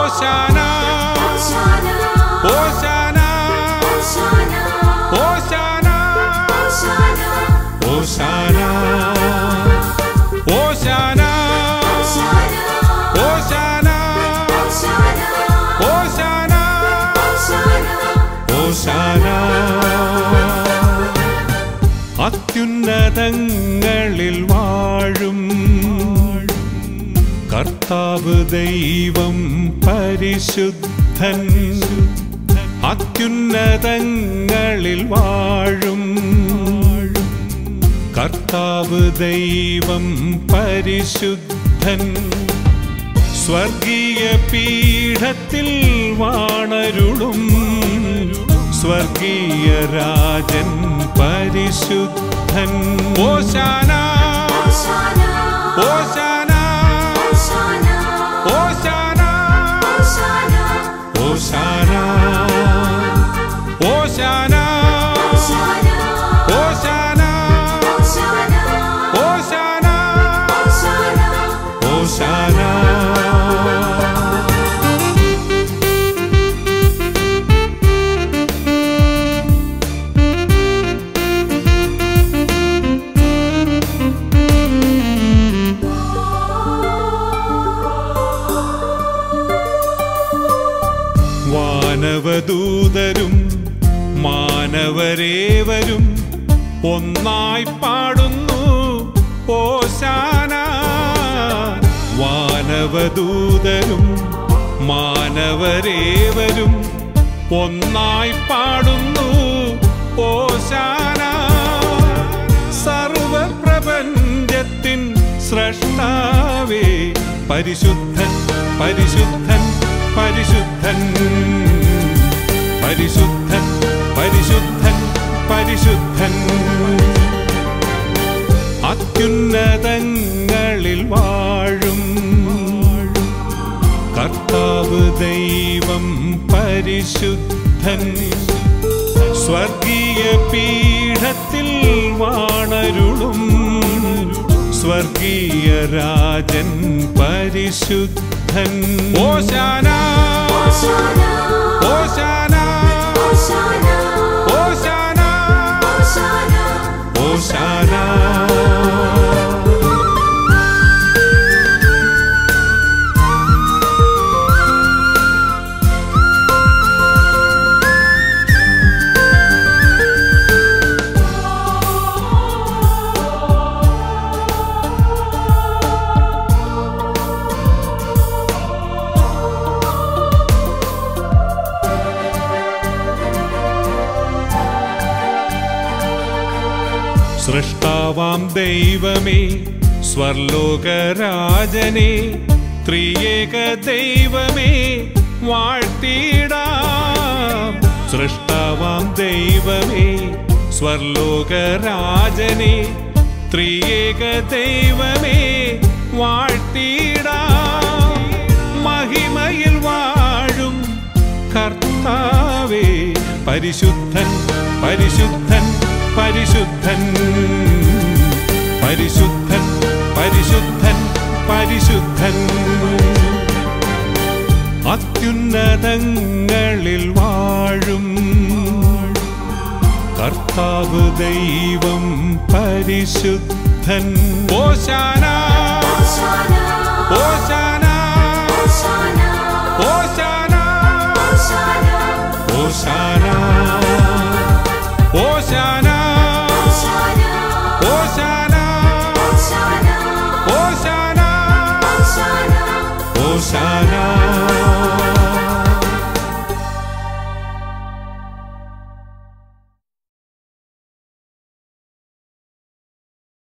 ഓശാന ഓശാന ഓശാന ഓശാന ഓശാന ഓശാന ഓശാന ഓശാന അത്യുന്നതങ്ങളിൽ വാഴും കർത്താവ് ദൈവം പരിശുദ്ധൻ അത്യുന്നതങ്ങളിൽ വാഴും കർത്താവ് ദൈവം പരിശുദ്ധൻ സ്വർഗീയ പീഠത്തിൽ വാണരുളും സ്വർഗീയ രാജൻ പരിശുദ്ധൻ ഓശാന ഓശാന ഓശാന ഓശാന ഓശാന ഓശാന ഓശാന ഓശാന വാനവദൂതരും മാനവരേവരും ഒന്നായി പാടുന്നു ഓശാന വാനവദൂതരും മാനവരേവരും ഒന്നായി പാടുന്നു ഓശാന സർവപ്രപഞ്ചത്തിൻ സ്രഷ്ടാവേ പരിശുദ്ധൻ പരിശുദ്ധൻ പരിശുദ്ധൻ പരിശുദ്ധൻ പരിശുദ്ധൻ പരിശുദ്ധൻ അത്യുന്നതങ്ങളിൽ വാഴും കർത്താവ് ദൈവം പരിശുദ്ധൻ സ്വർഗീയ പീഠത്തിൽ വാണരുളും സ്വർഗീയ രാജൻ പരിശുദ്ധൻ ഓശാന ഓശാന ഓശാന ഓശാന സൃഷ്ടാവാം ദൈവമേ സ്വർലോകരാജനെ ത്രിയേക ദൈവമേ വാഴ്ത്തിടാം സൃഷ്ടാവാം ദൈവമേ സ്വർലോകരാജനെ ത്രിയേക ദൈവമേ വാഴ്ത്തിടാം മഹിമയിൽ വാഴും കർത്താവേ പരിശുദ്ധൻ പരിശുദ്ധൻ പരിശുദ്ധൻ പരിശുദ്ധൻ പരിശുദ്ധൻ പരിശുദ്ധൻ അത്യുന്നതങ്ങളിൽ വാഴും കർത്താവ് ദൈവം പരിശുദ്ധൻ ഓശാന ഓശാന ഓശാന